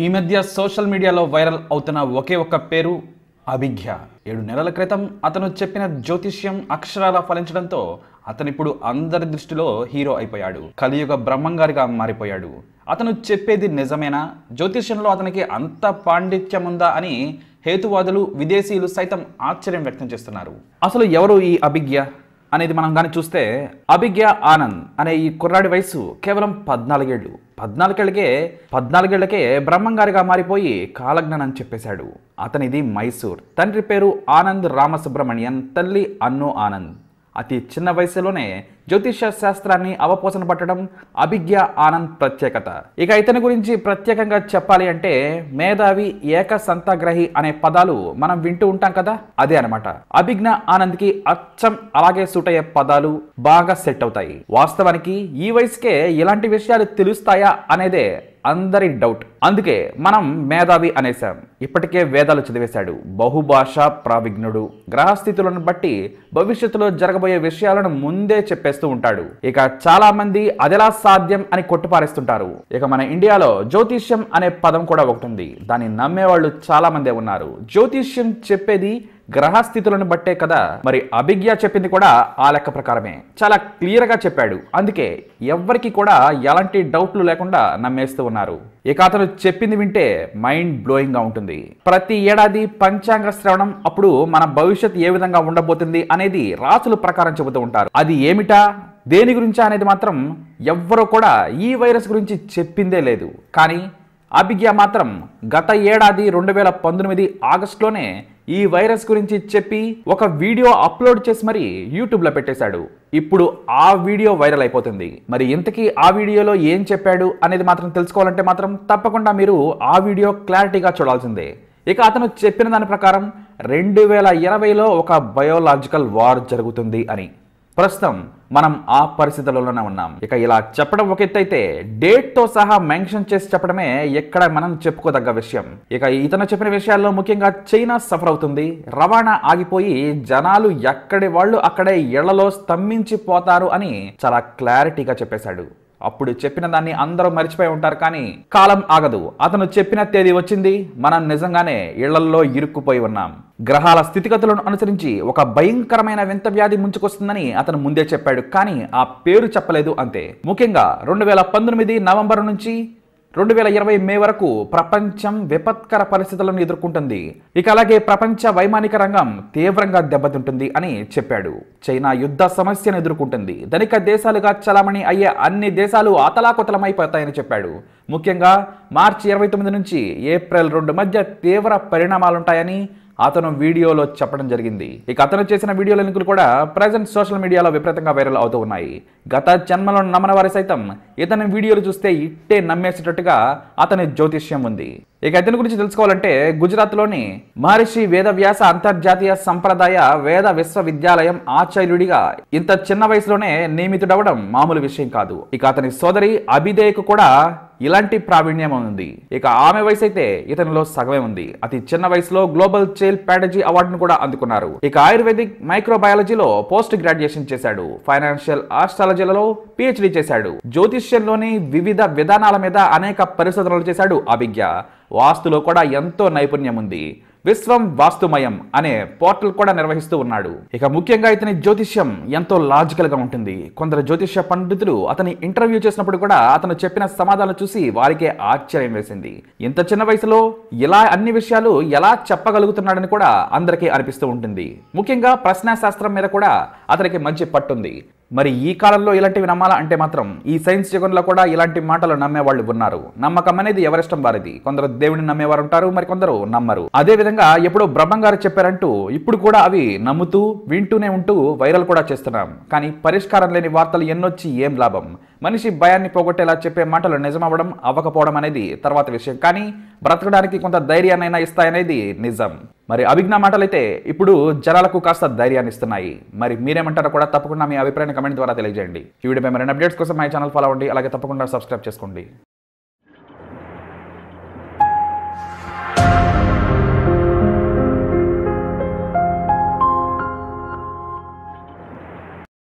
ఈ మధ్య సోషల్ మీడియాలో వైరల్ అవుతున్న ఒకే ఒక్క పేరు అభిజ్ఞ ఏడు నెలల క్రితం అతను చెప్పిన జ్యోతిష్యం అక్షరాల ఫలించడంతో అతను ఇప్పుడు అందరి దృష్టిలో హీరో అయిపోయాడు కలియుగ బ్రహ్మంగారిగా మారిపోయాడు అతను చెప్పేది నిజమేనా జ్యోతిష్యంలో అతనికి అంత పాండిత్యం ఉందా అని హేతువాదులు విదేశీయులు సైతం ఆశ్చర్యం వ్యక్తం చేస్తున్నారు అసలు ఎవరు ఈ అభిజ్ఞ అనేది మనం కానీ చూస్తే అభిజ్ఞ ఆనంద్ అనే ఈ కుర్రాడి వయసు కేవలం పద్నాలుగేళ్ళు పద్నాలుగేళ్లకే పద్నాలుగేళ్లకే బ్రహ్మంగారిగా మారిపోయి కాలజ్ఞానం చెప్పేశాడు అతనిది మైసూర్ తండ్రి పేరు ఆనంద్ రామసుబ్రహ్మణ్యన్ తల్లి అన్ను ఆనంద్ అతి చిన్న వయసులోనే జ్యోతిష శాస్త్రాన్ని అవపోసన పట్టడం అభిజ్ఞ ఆనంద్ ప్రత్యేకత ఇక ఇతని గురించి ప్రత్యేకంగా చెప్పాలి అంటే మేధావి ఏక సంతాగ్రహి అనే పదాలు మనం వింటూ ఉంటాం కదా అదే అనమాట అభిజ్ఞ ఆనంద్కి అచ్చం అలాగే సూట్ అయ్యే పదాలు బాగా సెట్ అవుతాయి వాస్తవానికి ఈ వయసుకే ఇలాంటి విషయాలు తెలుస్తాయా అనేదే అందరి డౌట్ అందుకే మనం మేధావి అనేసాం ఇప్పటికే వేదాలు చదివేశాడు బహుభాష ప్రావిజ్ఞుడు గ్రహస్థితులను బట్టి భవిష్యత్తులో జరగబోయే విషయాలను ముందే చెప్పేస్తూ ఉంటాడు ఇక చాలా మంది అదెలా సాధ్యం అని కొట్టుపారేస్తుంటారు ఇక మన ఇండియాలో జ్యోతిష్యం అనే పదం కూడా ఒకటి ఉంది దాన్ని నమ్మేవాళ్ళు చాలా మందే ఉన్నారు జ్యోతిష్యం చెప్పేది గ్రహస్థితులను బట్టే కదా మరి అభిజ్ఞ చెప్పింది కూడా ఆ లెక్క ప్రకారమే చాలా క్లియర్ గా చెప్పాడు అందుకే ఎవ్వరికి కూడా ఎలాంటి డౌట్లు లేకుండా నమ్మేస్తూ ఉన్నారు ఇక అతను చెప్పింది వింటే మైండ్ బ్లోయింగ్ గా ఉంటుంది ప్రతి ఏడాది పంచాంగ శ్రవణం అప్పుడు మన భవిష్యత్ ఏ విధంగా ఉండబోతుంది అనేది రాసుల ప్రకారం చెబుతూ ఉంటారు అది ఏమిటా దేని గురించా అనేది మాత్రం ఎవ్వరూ కూడా ఈ వైరస్ గురించి చెప్పిందే లేదు కానీ అభిజ్ఞ మాత్రం గత ఏడాది రెండు వేల పంతొమ్మిది ఆగస్టులోనే ఈ వైరస్ గురించి చెప్పి ఒక వీడియో అప్లోడ్ చేసి మరి యూట్యూబ్లో పెట్టేశాడు ఇప్పుడు ఆ వీడియో వైరల్ అయిపోతుంది మరి ఇంతకీ ఆ వీడియోలో ఏం చెప్పాడు అనేది మాత్రం తెలుసుకోవాలంటే మాత్రం తప్పకుండా మీరు ఆ వీడియో క్లారిటీగా చూడాల్సిందే ఇక అతను చెప్పిన దాని ప్రకారం రెండు వేల ఇరవైలో ఒక బయోలాజికల్ వార్ జరుగుతుంది అని ప్రస్తుతం మనం ఆ పరిస్థితుల్లోనే ఉన్నాం ఇక ఇలా చెప్పడం ఒక ఎత్తు అయితే డేట్ తో సహా మెన్షన్ చేసి చెప్పడమే ఎక్కడ మనం చెప్పుకోదగ్గ విషయం ఇక ఇతను చెప్పిన విషయాల్లో ముఖ్యంగా చైనా సఫర్ అవుతుంది రవాణా ఆగిపోయి జనాలు ఎక్కడి వాళ్ళు అక్కడే ఇళ్లలో స్తంభించిపోతారు అని చాలా క్లారిటీగా చెప్పేశాడు అప్పుడు చెప్పిన దాన్ని అందరూ మర్చిపోయి ఉంటారు కానీ కాలం ఆగదు అతను చెప్పిన తేదీ వచ్చింది మనం నిజంగానే ఇళ్లల్లో ఇరుక్కుపోయి ఉన్నాం గ్రహాల స్థితిగతులను అనుసరించి ఒక భయంకరమైన వింత వ్యాధి ముంచుకొస్తుందని అతను ముందే చెప్పాడు కానీ ఆ పేరు చెప్పలేదు అంతే ముఖ్యంగా రెండు వేల పంతొమ్మిది నవంబర్ నుంచి రెండు వేల ఇరవై మే వరకు ప్రపంచం విపత్కర పరిస్థితులను ఎదుర్కొంటుంది ఇక అలాగే ప్రపంచ వైమానిక రంగం తీవ్రంగా దెబ్బతింటుంది అని చెప్పాడు చైనా యుద్ధ సమస్యను ఎదుర్కొంటుంది ధనిక దేశాలుగా చలామణి అయ్యే అన్ని దేశాలు అతలాకుతలమైపోతాయని చెప్పాడు ముఖ్యంగా మార్చి ఇరవై తొమ్మిది నుంచి ఏప్రిల్ రెండు మధ్య తీవ్ర పరిణామాలుంటాయని అతను వీడియోలో చెప్పడం జరిగింది ఇక అతను చేసిన వీడియోల లింకులు కూడా ప్రజెంట్ సోషల్ మీడియాలో విపరీతంగా వైరల్ అవుతూ ఉన్నాయి గత జన్మలో నమ్మని వారి సైతం ఇతని వీడియోలు చూస్తే ఇట్టే నమ్మేసేటట్టుగా అతని జ్యోతిష్యం ఉంది ఇక ఇతని గురించి తెలుసుకోవాలంటే గుజరాత్లోని మహర్షి వేదవ్యాస అంతర్జాతీయ సంప్రదాయ వేద విశ్వవిద్యాలయం ఆచార్యుడిగా ఇంత చిన్న వయసులోనే నియమితుడవడం మామూలు విషయం కాదు ఇక అతని సోదరి అభిదేయకు కూడా ఇలాంటి ప్రావీణ్యం ఉంది ఇక ఆమె వయసు అయితే ఇతనిలో సగమే ఉంది అతి చిన్న వయసులో గ్లోబల్ చైల్డ్ ప్యాడజీ అవార్డును కూడా అందుకున్నారు ఇక ఆయుర్వేదిక్ మైక్రోబయాలజీలో పోస్ట్ గ్రాడ్యుయేషన్ చేశాడు ఫైనాన్షియల్ ఆస్ట్రాలజీలలో పిహెచ్డి చేశాడు జ్యోతిష్యంలోని వివిధ విధానాల మీద అనేక పరిశోధనలు చేశాడు అభిజ్ఞ వాస్తులో కూడా ఎంతో నైపుణ్యం ఉంది విశ్వం వాస్తుమయం అనే పోర్టల్ కూడా నిర్వహిస్తూ ఉన్నాడు ఇక ముఖ్యంగా ఇతని జ్యోతిష్యం ఎంతో లాజికల్ గా ఉంటుంది కొందరు జ్యోతిష్య పండితులు అతని ఇంటర్వ్యూ చేసినప్పుడు కూడా అతను చెప్పిన సమాధానం చూసి వారికే ఆశ్చర్యం వేసింది ఇంత చిన్న వయసులో ఇలా అన్ని విషయాలు ఎలా చెప్పగలుగుతున్నాడని కూడా అందరికీ అనిపిస్తూ ఉంటుంది ముఖ్యంగా ప్రశ్నాశాస్త్రం మీద కూడా అతనికి మంచి పట్టుంది మరి ఈ కాలంలో ఇలాంటివి నమ్మాలా అంటే మాత్రం ఈ సైన్స్ యుగంలో కూడా ఇలాంటి మాటలు నమ్మే వాళ్ళు ఉన్నారు నమ్మకం అనేది ఎవరిష్టం వారిది కొందరు దేవుడిని నమ్మేవారు ఉంటారు మరి కొందరు నమ్మరు అదే విధంగా ఎప్పుడో బ్రహ్మం గారు చెప్పారంటూ ఇప్పుడు కూడా అవి నమ్ముతూ వింటూనే ఉంటూ వైరల్ కూడా చేస్తున్నాం కానీ పరిష్కారం లేని వార్తలు ఎన్నొచ్చి ఏం లాభం మనిషి భయాన్ని పోగొట్టేలా చెప్పే మాటలు నిజమవ్వడం అవ్వకపోవడం అనేది తర్వాత విషయం కానీ బ్రతకడానికి కొంత ధైర్యాన్నైనా ఇస్తాయనేది నిజం మరి అభిజ్ఞ మాటలైతే ఇప్పుడు జనాలకు కాస్త ధైర్యాన్ని ఇస్తున్నాయి మరి మీరేమంటారో కూడా తప్పకుండా మీ అభిప్రాయాన్ని కమెంట్ ద్వారా తెలియజేయండి ఈ వీడియోపై మరిన్ని అప్డేట్స్ కోసం మా ఛానల్ ఫాలో అవ్వండి అలాగే తప్పకుండా సబ్స్క్రైబ్ చేసుకోండి